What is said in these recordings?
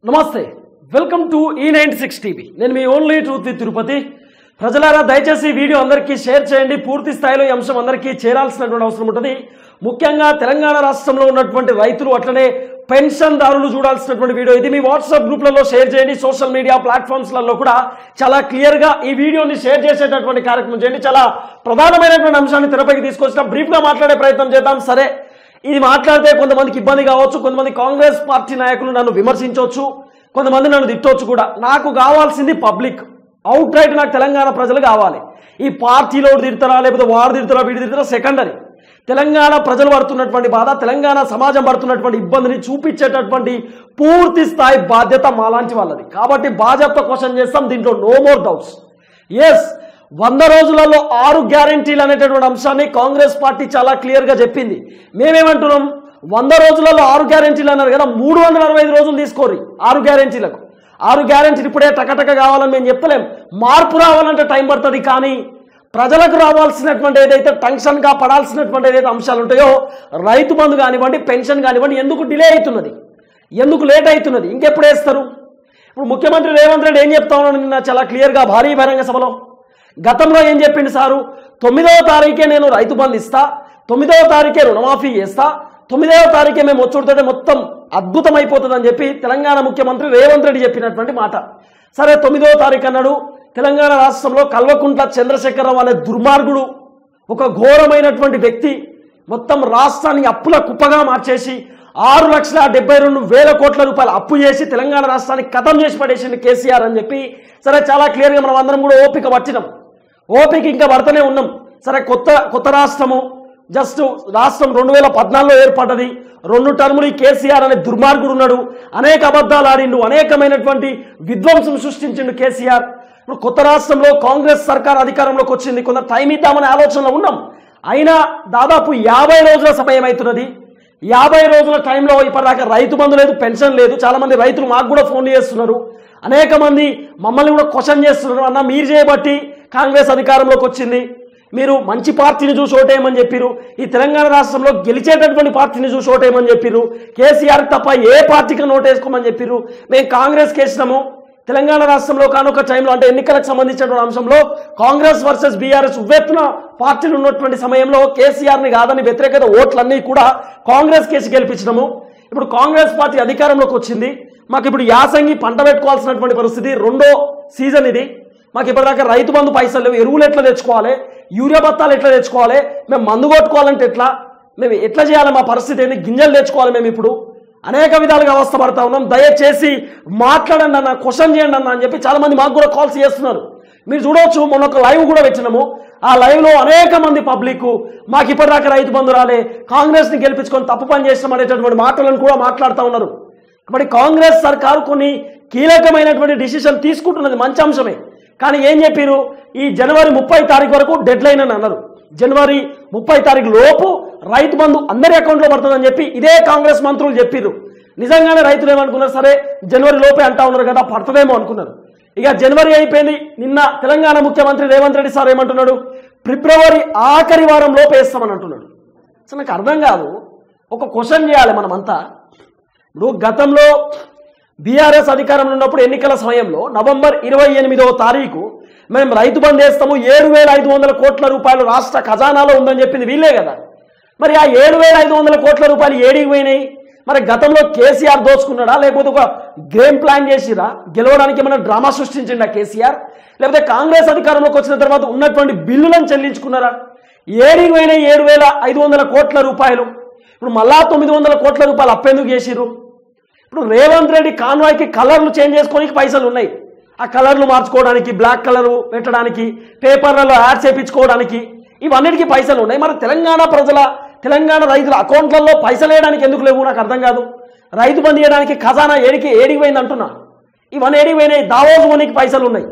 నమస్తే welcome to ఈ ninety six TV నేను మీ ఓన్లీ ట్రూత్ విత్ తిరుపతి ప్రజలారా దయచేసి ఈ వీడియో అందరికీ షేర్ చేయండి పూర్తి స్థాయిలో ఈ అంశం అందరికీ చేరాల్సినటువంటి అవసరం ఉంటుంది ముఖ్యంగా తెలంగాణ రాష్ట్రంలో ఉన్నటువంటి రైతులు అట్లనే పెన్షన్దారులు చూడాల్సినటువంటి వీడియో ఇది మీ వాట్సాప్ గ్రూప్లలో షేర్ చేయండి సోషల్ మీడియా ప్లాట్ఫామ్స్లలో కూడా చాలా క్లియర్గా ఈ వీడియోని షేర్ చేసేటటువంటి కార్యక్రమం చేయండి చాలా ప్రధానమైనటువంటి అంశాన్ని తెరపైకి తీసుకొచ్చిన బ్రీఫ్గా మాట్లాడే ప్రయత్నం చేద్దాం సరే ఇది మాట్లాడితే కొంతమందికి ఇబ్బంది కావచ్చు కొంతమంది కాంగ్రెస్ పార్టీ నాయకులు నన్ను విమర్శించవచ్చు కొంతమంది నన్ను తిట్టవచ్చు కూడా నాకు కావాల్సింది పబ్లిక్ అవుట్ రైట్ నాకు తెలంగాణ ప్రజలు కావాలి ఈ పార్టీలో తిడతారా లేకపోతే వారు తిడతారా వీడు తిడతారా సెకండరీ తెలంగాణ ప్రజలు పడుతున్నటువంటి బాధ తెలంగాణ సమాజం పడుతున్నటువంటి ఇబ్బందిని చూపించేటటువంటి పూర్తి స్థాయి బాధ్యత మాలాంటి వాళ్ళది కాబట్టి బాధ్యత క్వశ్చన్ చేస్తాం దీంట్లో నో మోర్ డౌట్స్ ఎస్ వంద రోజులలో ఆరు గ్యారంటీలు అనేటటువంటి అంశాన్ని కాంగ్రెస్ పార్టీ చాలా క్లియర్గా చెప్పింది మేమేమంటున్నాం వంద రోజులలో ఆరు గ్యారంటీలు అన్నారు కదా మూడు వందల అరవై ఐదు రోజులు తీసుకోరు ఆరు గ్యారంటీలకు ఆరు గ్యారంటీలు ఇప్పుడే టకటక కావాలని మేము చెప్తలేం మార్పు రావాలంటే టైం పడుతుంది కానీ ప్రజలకు రావాల్సినటువంటి ఏదైతే టెన్షన్గా పడాల్సినటువంటి ఏదైతే అంశాలు ఉంటాయో రైతు బంధు కానివ్వండి పెన్షన్ కానివ్వండి ఎందుకు డిలే అవుతున్నది ఎందుకు లేట్ అవుతున్నది ఇంకెప్పుడు వేస్తారు ఇప్పుడు ముఖ్యమంత్రి రేవంత్ రెడ్డి ఏం చెప్తా ఉన్నాడు నిన్న చాలా క్లియర్గా భారీ బహిరంగ సభలో గతంలో ఏం చెప్పింది సారు తొమ్మిదవ తారీఖే నేను రైతు బంధు ఇస్తా తొమ్మిదవ తారీఖే రుణమాఫీ చేస్తా తొమ్మిదవ తారీఖే మేము వచ్చుడితే మొత్తం అద్భుతం అయిపోతుందని చెప్పి తెలంగాణ ముఖ్యమంత్రి రేవంత్ రెడ్డి చెప్పినటువంటి మాట సరే తొమ్మిదవ తారీఖు అన్నాడు తెలంగాణ రాష్ట్రంలో కల్వకుంట్ల చంద్రశేఖరరావు అనే దుర్మార్గుడు ఒక ఘోరమైనటువంటి వ్యక్తి మొత్తం రాష్ట్రాన్ని అప్పుల కుప్పగా మార్చేసి ఆరు లక్షల డెబ్బై రెండు వేల కోట్ల రూపాయలు అప్పు చేసి తెలంగాణ రాష్ట్రాన్ని కథం చేసి పడేసింది కేసీఆర్ అని చెప్పి సరే చాలా క్లియర్గా మనం అందరం కూడా ఓపిక పట్టినాం ఓపిక ఇంకా పడుతూనే ఉన్నాం సరే కొత్త కొత్త రాష్ట్రము జస్ట్ రాష్ట్రం రెండు వేల పద్నాలుగులో ఏర్పడ్డది రెండు టర్ములు ఈ కేసీఆర్ అనే దుర్మార్గుడు ఉన్నాడు అనేక అబద్ధాలు ఆడిండు అనేకమైనటువంటి విధ్వంసం సృష్టించిండు కేసీఆర్ ఇప్పుడు కొత్త రాష్ట్రంలో కాంగ్రెస్ సర్కార్ అధికారంలోకి వచ్చింది కొంత టైం ఇద్దామనే ఆలోచనలో ఉన్నాం అయినా దాదాపు యాభై రోజుల సమయం అవుతున్నది యాభై రోజుల టైంలో ఇప్పటిదాకా రైతు బంధు లేదు పెన్షన్ లేదు చాలా మంది రైతులు మాకు కూడా ఫోన్ చేస్తున్నారు అనేక మంది మమ్మల్ని కూడా క్వశ్చన్ చేస్తున్నారు అన్న మీరు చేయబట్టి కాంగ్రెస్ అధికారంలోకి వచ్చింది మీరు మంచి పార్టీని చూసి ఓటేయమని చెప్పిరు ఈ తెలంగాణ రాష్ట్రంలో గెలిచేటటువంటి పార్టీని చూసి ఓటేయమని చెప్పిరు కేసీఆర్ తప్ప ఏ పార్టీకి ఓటేసుకోమని చెప్పిరు మేము కాంగ్రెస్కి వేసినాము తెలంగాణ రాష్ట్రంలో కానొక టైంలో అంటే ఎన్నికలకు సంబంధించినటువంటి అంశంలో కాంగ్రెస్ వర్సెస్ బీఆర్ఎస్ ఉవ్వెత్తున పార్టీలు ఉన్నటువంటి సమయంలో కేసీఆర్ని కాదని వ్యతిరేకత ఓట్లన్నీ కూడా కాంగ్రెస్ కేసు గెలిపించడము ఇప్పుడు కాంగ్రెస్ పార్టీ అధికారంలోకి వచ్చింది మాకు ఇప్పుడు యాసంగి పంట పెట్టుకోవాల్సినటువంటి పరిస్థితి రెండో సీజన్ ఇది మాకు ఇప్పటిదాకా రైతు బంధు పైసలు లేవు ఎరువులు ఎట్లా తెచ్చుకోవాలి యూరియా బత్తాలు ఎట్లా తెచ్చుకోవాలి మేము మందు కొట్టుకోవాలంటే ఎట్లా మేము ఎట్లా చేయాలి మా పరిస్థితి ఏంది గింజలు తెచ్చుకోవాలి మేము ఇప్పుడు అనేక విధాలుగా అవస్థపడతా ఉన్నాం దయచేసి మాట్లాడండి అన్న క్వశ్చన్ చేయండి అన్న అని చెప్పి చాలా మంది మాకు కూడా కాల్స్ చేస్తున్నారు మీరు చూడవచ్చు మొన్న ఒక లైవ్ కూడా పెట్టినాము ఆ లైవ్లో అనేక మంది పబ్లిక్ మాకు ఇప్పటిదాకా రైతు బంధు రాలే కాంగ్రెస్ని గెలిపించుకొని తప్పు పని చేస్తాం అనేటటువంటి మాటలను కూడా మాట్లాడుతూ ఉన్నారు కాబట్టి కాంగ్రెస్ సర్కారు కొన్ని కీలకమైనటువంటి డిసిషన్ తీసుకుంటున్నది మంచి అంశమే కానీ ఏం చెప్పారు ఈ జనవరి ముప్పై తారీఖు వరకు డెడ్ లైన్ అని అన్నారు జనవరి ముప్పై తారీఖు లోపు రైతు బంధు అందరి అకౌంట్లో పడుతుందని చెప్పి ఇదే కాంగ్రెస్ మంత్రులు చెప్పారు నిజంగానే రైతులు ఏమనుకున్నారు సరే జనవరి లోపే అంటా ఉన్నారు కదా పడుతుందేమో అనుకున్నారు ఇక జనవరి అయిపోయింది నిన్న తెలంగాణ ముఖ్యమంత్రి రేవంత్ రెడ్డి సార్ ఏమంటున్నాడు ఫిబ్రవరి ఆఖరి వారం లోపు వేస్తామని అంటున్నాడు అసలు నాకు అర్థం కాదు ఒక క్వశ్చన్ చేయాలి మనమంతా ఇప్పుడు గతంలో బీఆర్ఎస్ అధికారంలో ఉన్నప్పుడు ఎన్నికల సమయంలో నవంబర్ ఇరవై ఎనిమిదవ తారీఖు మేము రైతు బంద్ చేస్తాము ఏడు వేల ఐదు వందల కోట్ల రూపాయలు రాష్ట్ర ఖజానాలో ఉందని చెప్పింది వీళ్ళే కదా మరి ఆ ఏడు వేల ఐదు వందల కోట్ల రూపాయలు ఏడికి పోయినాయి మరి గతంలో కేసీఆర్ దోచుకున్నాడా లేకపోతే ఒక గేమ్ ప్లాన్ చేసిరా గెలవడానికి ఏమైనా డ్రామా సృష్టించిండా కేసీఆర్ లేకపోతే కాంగ్రెస్ అధికారంలోకి వచ్చిన తర్వాత ఉన్నటువంటి బిల్లులను చెల్లించుకున్నారా ఏడికి పోయినాయి ఏడు వేల ఐదు వందల కోట్ల రూపాయలు ఇప్పుడు మళ్ళా తొమ్మిది వందల కోట్ల రూపాయలు అప్పెందుకు చేసిరు ఇప్పుడు రేవంత్ రెడ్డి కాన్వాయ్కి కలర్లు చేంజ్ చేసుకోనికి పైసలు ఉన్నాయి ఆ కలర్లు మార్చుకోవడానికి బ్లాక్ కలర్ పెట్టడానికి పేపర్లలో యాడ్ చేయించుకోవడానికి ఇవన్నిటికీ పైసలు ఉన్నాయి మరి తెలంగాణ ప్రజల తెలంగాణ రైతుల అకౌంట్లలో పైసలు వేయడానికి ఎందుకు లేవు నాకు అర్థం కాదు రైతు బంద్ చేయడానికి ఖజానా ఏడికి ఏడికి పోయింది అంటున్నా ఇవన్నీ ఏడికి పోయినాయి దావోజు కొనికి పైసలు ఉన్నాయి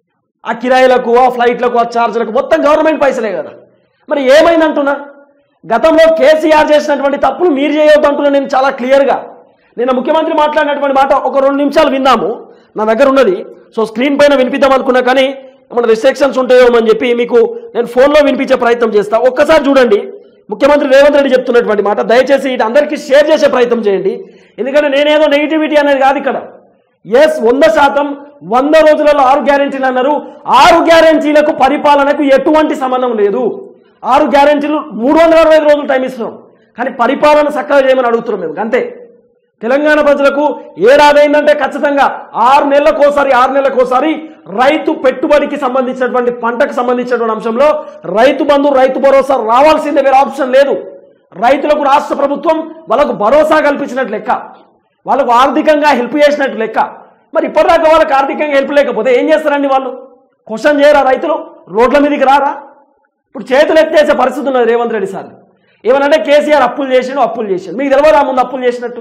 ఆ కిరాయిలకు ఆ ఫ్లైట్లకు ఆ ఛార్జీలకు మొత్తం గవర్నమెంట్ పైసలే కదా మరి ఏమైంది అంటున్నా గతంలో కేసీఆర్ చేసినటువంటి తప్పులు మీరు చేయొద్దు అంటున్నా నేను చాలా క్లియర్గా నిన్న ముఖ్యమంత్రి మాట్లాడినటువంటి మాట ఒక రెండు నిమిషాలు విన్నాము నా దగ్గర ఉన్నది సో స్క్రీన్ పైన వినిపిద్దాం అనుకున్నా కానీ మన రిస్ట్రిక్షన్స్ ఉంటాయో అని చెప్పి మీకు నేను ఫోన్లో వినిపించే ప్రయత్నం చేస్తా ఒక్కసారి చూడండి ముఖ్యమంత్రి రేవంత్ రెడ్డి చెప్తున్నటువంటి మాట దయచేసి ఇది అందరికీ షేర్ చేసే ప్రయత్నం చేయండి ఎందుకంటే నేనేదో నెగిటివిటీ అనేది కాదు ఇక్కడ ఎస్ వంద శాతం వంద రోజులలో ఆరు గ్యారెంటీలు అన్నారు ఆరు గ్యారెంటీలకు పరిపాలనకు ఎటువంటి సంబంధం లేదు ఆరు గ్యారెంటీలు మూడు వందల అరవై ఐదు రోజులు టైం ఇస్తున్నాం కానీ పరిపాలన చక్కగా చేయమని అడుగుతున్నాం మేము అంతే తెలంగాణ ప్రజలకు ఏడాదైందంటే ఖచ్చితంగా ఆరు నెలలకోసారి ఆరు నెలలకోసారి రైతు పెట్టుబడికి సంబంధించినటువంటి పంటకు సంబంధించినటువంటి అంశంలో రైతు బంధు రైతు భరోసా రావాల్సిందే వేరే ఆప్షన్ లేదు రైతులకు రాష్ట్ర ప్రభుత్వం వాళ్ళకు భరోసా కల్పించినట్లు లెక్క వాళ్ళకు ఆర్థికంగా హెల్ప్ చేసినట్టు లెక్క మరి ఇప్పటిదాకా వాళ్ళకి ఆర్థికంగా హెల్ప్ లేకపోతే ఏం చేస్తారండి వాళ్ళు క్వశ్చన్ చేయరా రైతులు రోడ్ల మీదకి రారా ఇప్పుడు చేతులు ఎత్తేసే పరిస్థితి ఉన్నది రేవంత్ రెడ్డి సార్ ఏమనంటే కేసీఆర్ అప్పులు చేసిండు అప్పులు చేసిండు మీకు తెలియదా ముందు అప్పులు చేసినట్టు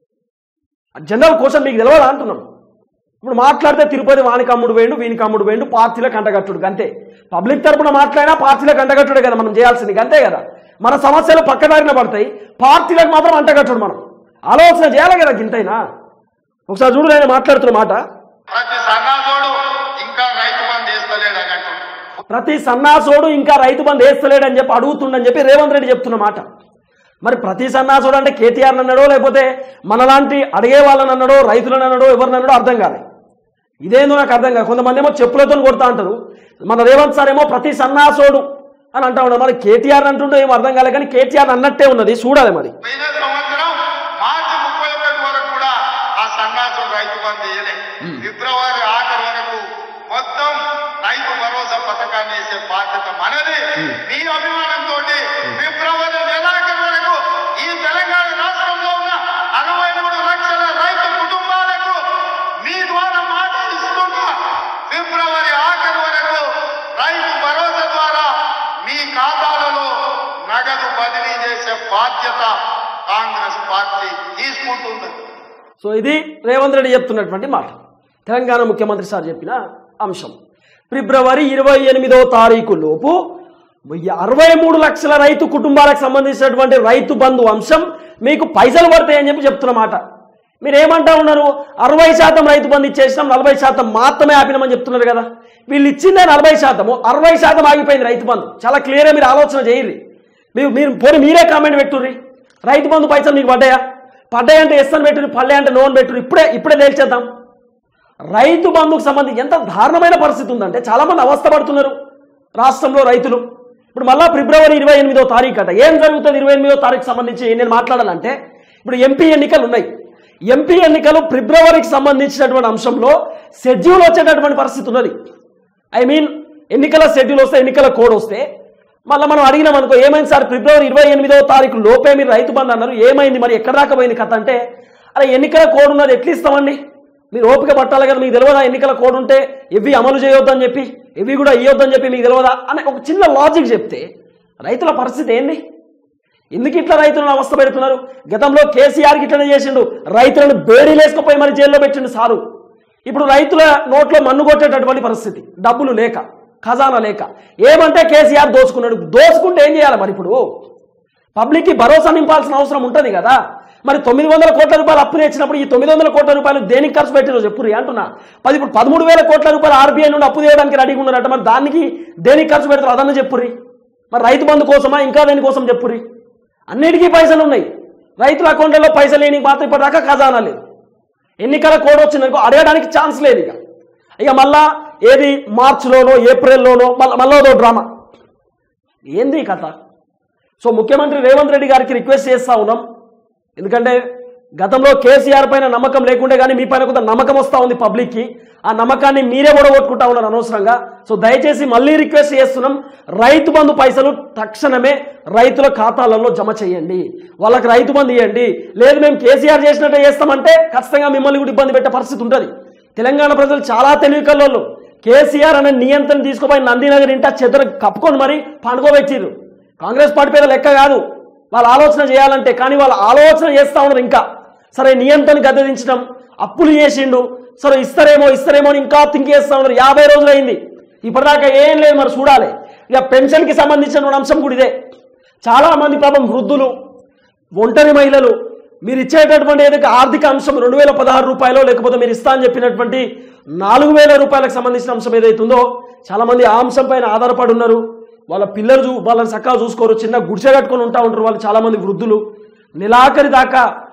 జనరల్ క్వశ్చన్ మీకు తెలియదా అంటున్నాం ఇప్పుడు మాట్లాడితే తిరుపతి వానికి అమ్ముడు వేయండు వీనికి అమ్ముడు వేయండు పార్టీలకు అంటగట్టుడు అంతే పబ్లిక్ తరపున మాట్లాడినా పార్టీలకు అంటగట్టుడే కదా మనం చేయాల్సింది అంతే కదా మన సమస్యలు పక్కదారిన పడతాయి పార్టీలకు మాత్రం అంటగట్టుడు మనం ఆలోచన చేయాలి కదా గింతైనా ఒకసారి చూడు నేను మాట్లాడుతున్న మాట ప్రతి సన్నాసుడు ఇంకా రైతు బంధు వేస్తలేడు అని అంటున్నాడు ప్రతి సన్నాసోడు ఇంకా రైతు బంధు వేస్తలేడని చెప్పి అడుగుతుండని చెప్పి రేవంత్ రెడ్డి చెప్తున్న మాట మరి ప్రతి సన్నాసుడు అంటే కేటీఆర్ అన్నాడో లేకపోతే మనలాంటి అడిగే వాళ్ళని అన్నాడో రైతులను అన్నాడో ఎవరిని అన్నాడో అర్థం కాదు ఇదేందో నాకు అర్థం కాదు కొంతమంది ఏమో చెప్పులతో కొడతా అంటారు మన రేవంత్ సార్ ఏమో ప్రతి సన్నాసోడు అని అంటా ఉన్నాడు మరి కేటీఆర్ అంటుంటే ఏమో అర్థం కాలే కానీ కేటీఆర్ అన్నట్టే ఉన్నది చూడాలి మరి పోయిన సంవత్సరం మార్చి ముప్పై ఒకటి వరకు కూడా ఆ సన్నాసుడు రైతు బంధు వేయలే ఫిబ్రవరి ఆఖరి వరకు మొత్తం రైతు భరోసా పథకాన్ని వేసే బాధ్యత మనది మీ అభిమానంతో ఫిబ్రవరి నెలాఖరు వరకు ఈ తెలంగాణ రాష్ట్రంలో ఉన్న అరవై మూడు లక్షల రైతు కుటుంబాలకు మీ ద్వారా మాట ఇస్తున్నా ఫిబ్రవరి ఆఖరి వరకు రైతు భరోసా ద్వారా మీ ఖాతాలలో నగదు బదిలీ చేసే బాధ్యత కాంగ్రెస్ పార్టీ తీసుకుంటుంది సో ఇది రేవంత్ రెడ్డి చెప్తున్నటువంటి మాట తెలంగాణ ముఖ్యమంత్రి సార్ చెప్పిన అంశం ఫిబ్రవరి ఇరవై ఎనిమిదో తారీఖు లోపు వెయ్యి అరవై మూడు లక్షల రైతు కుటుంబాలకు సంబంధించినటువంటి రైతు బంధు అంశం మీకు పైసలు పడతాయని చెప్పి చెప్తున్న మాట మీరు ఏమంటా ఉన్నారు అరవై శాతం రైతు బంధు ఇచ్చేసినాం నలభై శాతం మాత్రమే ఆపినామని చెప్తున్నారు కదా వీళ్ళు ఇచ్చిందే నలభై శాతము అరవై శాతం ఆగిపోయింది రైతు బంధు చాలా క్లియర్గా మీరు ఆలోచన చేయరు మీరు మీరు పోనీ మీరే కామెంట్ పెట్టుర్రి రైతు బంధు పైసలు మీకు పడ్డాయా పడ్డాయంటే ఎస్ అని పెట్టుర్రి పల్లె అంటే నోన్ పెట్టుర్రి ఇప్పుడే ఇప్పుడే తేల్చేద్దాం రైతు బంధుకు సంబంధించి ఎంత దారుణమైన పరిస్థితి ఉందంటే చాలా మంది అవస్థ పడుతున్నారు రాష్ట్రంలో రైతులు ఇప్పుడు మళ్ళా ఫిబ్రవరి ఇరవై ఎనిమిదో తారీఖు అట ఏం జరుగుతుంది ఇరవై ఎనిమిదో తారీఖు సంబంధించి నేను మాట్లాడాలంటే ఇప్పుడు ఎంపీ ఎన్నికలు ఉన్నాయి ఎంపీ ఎన్నికలు ఫిబ్రవరికి సంబంధించినటువంటి అంశంలో షెడ్యూల్ వచ్చేటటువంటి పరిస్థితి ఉన్నది ఐ మీన్ ఎన్నికల షెడ్యూల్ వస్తే ఎన్నికల కోడ్ వస్తే మళ్ళీ మనం అడిగినాం అనుకో ఏమైంది సార్ ఫిబ్రవరి ఇరవై ఎనిమిదో తారీఖు లోపే మీరు రైతు బంధు అన్నారు ఏమైంది మరి ఎక్కడ దాకా పోయింది కథ అంటే అరే ఎన్నికల కోడ్ ఉన్నది ఎట్లా ఇస్తామండి మీరు ఓపిక పట్టాలి కదా మీకు తెలియదా ఎన్నికల కోడ్ ఉంటే ఇవి అమలు చేయొద్దని చెప్పి ఇవి కూడా ఇవ్వద్దని చెప్పి మీకు తెలియదా అని ఒక చిన్న లాజిక్ చెప్తే రైతుల పరిస్థితి ఏంది ఎందుకు ఇట్లా రైతులను అవస్థ పెడుతున్నారు గతంలో కేసీఆర్కి ఇట్లనే చేసిండు రైతులను బేడీలేసుకుపోయి మరి జైల్లో పెట్టిండు సారు ఇప్పుడు రైతుల నోట్లో మన్ను కొట్టేటటువంటి పరిస్థితి డబ్బులు లేక ఖజానా లేక ఏమంటే కేసీఆర్ దోచుకున్నాడు దోచుకుంటే ఏం చేయాలి మరి ఇప్పుడు పబ్లిక్కి భరోసా నింపాల్సిన అవసరం ఉంటుంది కదా మరి తొమ్మిది వందల కోట్ల రూపాయలు అప్పు తెచ్చినప్పుడు ఈ తొమ్మిది వందల కోట్ల రూపాయలు దేనికి ఖర్చు పెట్టినో చెప్పుర్రి అంటున్నా పది ఇప్పుడు పదమూడు వేల కోట్ల రూపాయలు ఆర్బీఐ నుండి అప్పు చేయడానికి రెడీగా ఉన్నారట మరి దానికి దేనికి ఖర్చు పెడతారు అదన్న చెప్పుర్రి మరి రైతు బంధు కోసమా ఇంకా దేనికోసం చెప్పుర్రి అన్నిటికీ పైసలు ఉన్నాయి రైతుల అకౌంట్లలో పైసలు లేని మాత్రం ఇప్పటిదాకా ఖజానా లేదు ఎన్నికల కోడ్ వచ్చిందనుకో అడగడానికి ఛాన్స్ లేదు ఇక ఇక మళ్ళా ఏది మార్చిలోనో ఏప్రిల్లోనో మళ్ళీ మళ్ళీ డ్రామా ఏంది ఈ కథ సో ముఖ్యమంత్రి రేవంత్ రెడ్డి గారికి రిక్వెస్ట్ చేస్తా ఉన్నాం ఎందుకంటే గతంలో కేసీఆర్ పైన నమ్మకం లేకుండే కానీ మీ పైన కొంత నమ్మకం వస్తూ ఉంది పబ్లిక్కి ఆ నమ్మకాన్ని మీరే కూడా కొట్టుకుంటా ఉన్నారు అనవసరంగా సో దయచేసి మళ్ళీ రిక్వెస్ట్ చేస్తున్నాం రైతు బంధు పైసలు తక్షణమే రైతుల ఖాతాలలో జమ చేయండి వాళ్ళకి రైతు బంధు ఇవ్వండి లేదు మేము కేసీఆర్ చేసినట్టే చేస్తామంటే ఖచ్చితంగా మిమ్మల్ని కూడా ఇబ్బంది పెట్టే పరిస్థితి ఉంటుంది తెలంగాణ ప్రజలు చాలా తెలివి కల్లోళ్ళు కేసీఆర్ అనే నియంత్రణ తీసుకుపోయి నందినగర్ ఇంటా చెదర కప్పుకొని మరి పండుకోబెట్టిర్రు కాంగ్రెస్ పార్టీ పేద లెక్క కాదు వాళ్ళు ఆలోచన చేయాలంటే కానీ వాళ్ళు ఆలోచన చేస్తూ ఉన్నారు ఇంకా సరే నియంత్రణ గద్దెదించడం అప్పులు చేసిండు సరే ఇస్తారేమో ఇస్తారేమో అని ఇంకా థింక్ చేస్తూ ఉన్నారు యాభై రోజులు అయింది ఇప్పటిదాకా ఏం లేదు మరి చూడాలి ఇక పెన్షన్కి సంబంధించిన అంశం కూడా ఇదే చాలా మంది పాపం వృద్ధులు ఒంటరి మహిళలు మీరు ఇచ్చేటటువంటి ఏదైతే ఆర్థిక అంశం రెండు వేల పదహారు రూపాయలు లేకపోతే మీరు ఇస్తా అని చెప్పినటువంటి నాలుగు వేల రూపాయలకు సంబంధించిన అంశం ఏదైతుందో చాలా మంది ఆ అంశం పైన ఆధారపడి ఉన్నారు వాళ్ళ పిల్లలు చూ వాళ్ళని చక్కగా చూసుకోరు చిన్న గుడిసె కట్టుకొని ఉంటా ఉంటారు వాళ్ళు చాలా మంది వృద్ధులు నెలాఖరి దాకా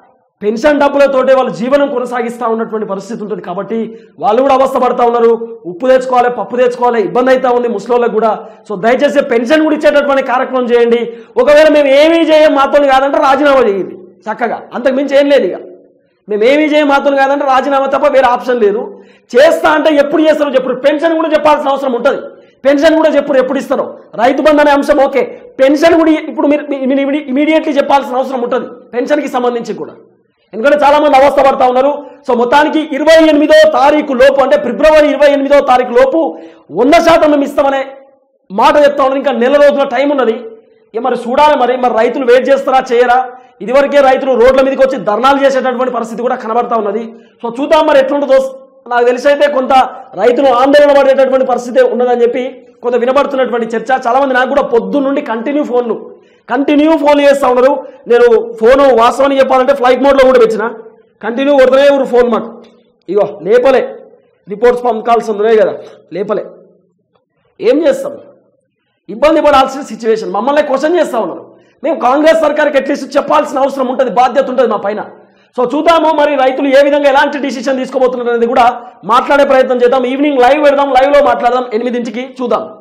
పెన్షన్ డబ్బులతోటే వాళ్ళు జీవనం కొనసాగిస్తూ ఉన్నటువంటి పరిస్థితి ఉంటుంది కాబట్టి వాళ్ళు కూడా అవస్థ పడతా ఉన్నారు ఉప్పు తెచ్చుకోవాలి పప్పు తెచ్చుకోవాలి ఇబ్బంది అవుతా ఉంది ముసలోళ్ళకి కూడా సో దయచేసి పెన్షన్ కూడా ఇచ్చేటటువంటి కార్యక్రమం చేయండి ఒకవేళ మేము ఏమీ చేయం మాతో కాదంటే రాజీనామా చేయండి చక్కగా అంతకు మించి ఏం లేదు ఇక మేము ఏమీ చేయం మాత్రం కాదంటే రాజీనామా తప్ప వేరే ఆప్షన్ లేదు చేస్తా అంటే ఎప్పుడు చేస్తారో చెప్పు పెన్షన్ కూడా చెప్పాల్సిన అవసరం ఉంటుంది పెన్షన్ కూడా చెప్పు ఎప్పుడు ఇస్తారో రైతు బంధు అనే అంశం ఓకే పెన్షన్ కూడా ఇప్పుడు మీరు ఇమీడియట్లీ చెప్పాల్సిన అవసరం ఉంటుంది పెన్షన్కి సంబంధించి కూడా ఎందుకంటే చాలా మంది అవస్థ పడతా ఉన్నారు సో మొత్తానికి ఇరవై ఎనిమిదో తారీఖు లోపు అంటే ఫిబ్రవరి ఇరవై ఎనిమిదో తారీఖు లోపు వంద శాతం మేము ఇస్తామనే మాట చెప్తా ఉన్నారు ఇంకా నెల రోజుల టైం ఉన్నది ఇక మరి చూడాలి మరి మరి రైతులు వెయిట్ చేస్తారా చేయరా ఇదివరకే రైతులు రోడ్ల మీదకి వచ్చి ధర్నాలు చేసేటటువంటి పరిస్థితి కూడా కనబడతా ఉన్నది సో చూద్దాం మరి ఎట్లుంటుందో నాకు తెలిసి అయితే కొంత రైతులు ఆందోళన పడేటటువంటి పరిస్థితి ఉన్నదని చెప్పి కొంత వినబడుతున్నటువంటి చర్చ చాలా మంది నాకు కూడా పొద్దు నుండి కంటిన్యూ ఫోన్లు కంటిన్యూ ఫోన్ చేస్తూ ఉన్నారు నేను ఫోన్ వాస్తవాన్ని చెప్పాలంటే ఫ్లైట్ మోడ్లో కూడా పెట్టిన కంటిన్యూ కొడుతూనే ఊరు ఫోన్ మాట ఇగో లేపలే రిపోర్ట్స్ పంపాల్సి ఉన్నాయి కదా లేపలే ఏం చేస్తాం ఇబ్బంది పడాల్సిన సిచ్యువేషన్ మమ్మల్ని క్వశ్చన్ చేస్తా ఉన్నారు మేము కాంగ్రెస్ సర్కార్కి అట్లీస్ట్ చెప్పాల్సిన అవసరం ఉంటుంది బాధ్యత ఉంటుంది మా పైన సో చూద్దాము మరి రైతులు ఏ విధంగా ఎలాంటి డిసిషన్ తీసుకోబోతున్నారు అనేది కూడా మాట్లాడే ప్రయత్నం చేద్దాం ఈవినింగ్ లైవ్ పెడదాం లైవ్లో మాట్లాడదాం ఎనిమిదింటికి చూద్దాం